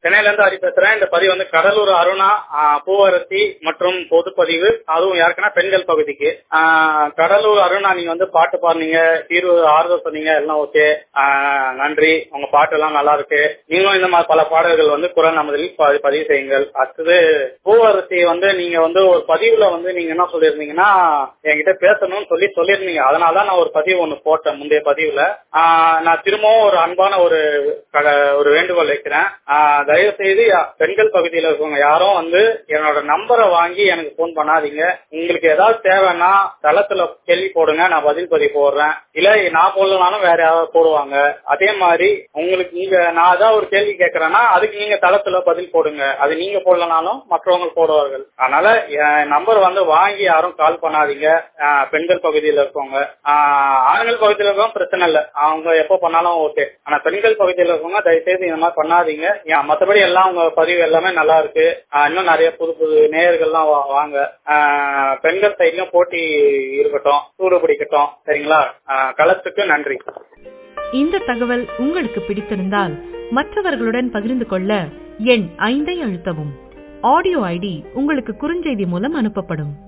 சென்னையில இருந்து ஹரி பேசுறேன் இந்த பதிவு வந்து கடலூர் அருணா ஆஹ் பூவரசி மற்றும் பொதுப்பதிவு அதுவும் யாருக்குன்னா பெண்கள் பகுதிக்கு ஆஹ் கடலூர் அருணா நீங்க வந்து பாட்டு பாடுனீங்க தீர்வு ஆறுதல் சொன்னீங்க எல்லாம் ஓகே நன்றி உங்க பாட்டு எல்லாம் நல்லா இருக்கு நீங்களும் இந்த மாதிரி பல பாடல்கள் வந்து குரல் நமதில் ப- பதிவு செய்யுங்கள் அடுத்தது பூவரசி வந்து நீங்க வந்து ஒரு பதிவுல வந்து நீங்க என்ன சொல்லியிருந்தீங்கன்னா என்கிட்ட பேசணும்னு சொல்லி சொல்லியிருந்தீங்க அதனாலதான் நான் ஒரு பதிவு ஒண்ணு போட்டேன் முந்தைய பதிவுல ஆஹ் நான் திரும்பவும் ஒரு அன்பான ஒரு கட- ஒரு வேண்டுகோள் வைக்கிறேன் ஆஹ் தயவு செய்து யா- பெண்கள் பகுதியில இருக்கவங்க யாரும் வந்து என்னோட நம்பரை வாங்கி எனக்கு போன் பண்ணாதீங்க உங்களுக்கு ஏதாவது தேவைன்னா தளத்துல கேள்வி போடுங்க நான் பதில் பதிவு போடுறேன் இல்ல நான் போடலனாலும் வேற யாராவது போடுவாங்க அதே மாதிரி உங்களுக்கு நீங்க நான் ஏதாவது ஒரு கேள்வி கேட்கறேன்னா அதுக்கு நீங்க தளத்துல பதில் போடுங்க அது நீங்க போடலனாலும் மற்றவங்க போடுவார்கள் அதனால என் நம்பர் வந்து வாங்கி யாரும் கால் பண்ணாதீங்க ஆஹ் பெண்கள் பகுதியில இருக்கவங்க ஆஹ் ஆண்கள் பகுதியில இருக்கவங்க பிரச்சனை இல்ல அவங்க எப்போ பண்ணாலும் ஓகே ஆனா பெண்கள் பகுதியில இருக்கவங்க தயவுசெய்து இந்த மாதிரி பண்ணாதீங்க ஏன் மத்தபடி எல்லாம் உங்க பதிவு எல்லாமே நல்லா இருக்கு ஆஹ் இன்னும் நிறைய புது புது நேயர்கள்லாம் வா- வாங்க ஆஹ் பெண்கள் சைட்லயும் போட்டி இருக்கட்டும் சூடு பிடிக்கட்டும் சரிங்களா ஆஹ் களத்துக்கு நன்றி இந்த தகவல் உங்களுக்கு பிடித்திருந்தால் மற்றவர்களுடன் பகிர்ந்து கொள்ள எண் ஐந்தை அழுத்தவும் ஆடியோ ஐடி உங்களுக்கு குறுஞ்செய்தி மூலம் அனுப்பப்படும்